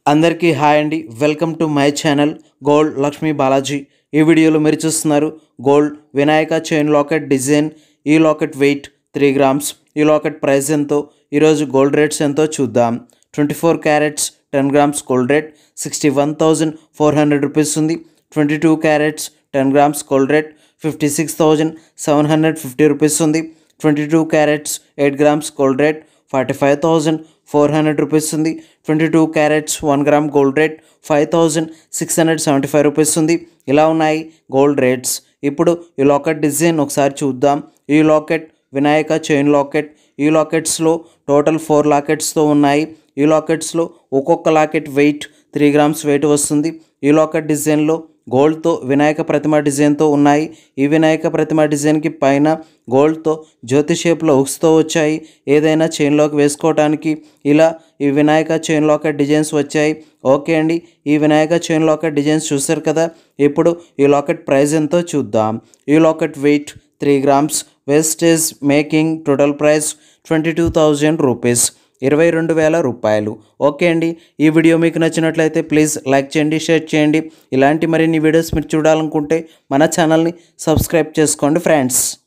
అందరికీ హాయ్ అండి welcome to my channel gold Lakshmi Balaji ఈ వీడియోలో మీరు చూస్తున్నారు gold Vinayaka chain locket design ఈ లాకెట్ వెయిట్ త్రీ గ్రామ్స్ ఈ లాకెట్ ప్రైస్ ఎంతో ఈరోజు గోల్డ్ రేట్స్ ఎంతో చూద్దాం twenty four carats ten grams gold rate sixty one thousand four hundred rupees ఉంది twenty two carats ten grams gold rate fifty six thousand seven hundred fifty rupees ఉంది twenty two carats eight grams gold rate forty five thousand four hundred rupees ఉంది twenty two carats one gram gold rate five thousand six hundred seventy five rupees ఉంది ఇలా ఉన్నాయి gold rates ఇప్పుడు ఈ locket design ఒకసారి చూద్దాం ఈ locket Vinayaka chain locket ఈ లాకెట్స్లో టోటల్ ఫోర్ లాకెట్స్తో ఉన్నాయి ఈ లాకెట్స్లో ఒక్కొక్క locket weight three grams weight వస్తుంది ఈ లాకెట్ డిజైన్లో గోల్డ్తో వినాయక ప్రతిమ డిజైన్తో ఉన్నాయి ఈ వినాయక ప్రతిమ డిజైన్కి పైన గోల్డ్తో జ్యోతి షేప్లో ఉక్స్తో వచ్చాయి ఏదైనా చైన్లోకి వేసుకోవడానికి ఇలా ఈ వినాయక చైన్ లాకెట్ డిజైన్స్ వచ్చాయి ఓకే అండి ఈ వినాయక చైన్ లాకెట్ డిజైన్స్ చూసారు కదా ఇప్పుడు ఈ లాకెట్ ప్రైస్ ఎంతో చూద్దాం ఈ locket weight three grams wastage making total price twenty two thousand rupees ఇరవై రెండు వేల రూపాయలు ఓకే అండి ఈ వీడియో మీకు నచ్చినట్లయితే ప్లీజ్ లైక్ చేయండి షేర్ చేయండి ఇలాంటి మరిన్ని వీడియోస్ మీరు చూడాలనుకుంటే మన ఛానల్ని సబ్స్క్రైబ్ చేసుకోండి ఫ్రెండ్స్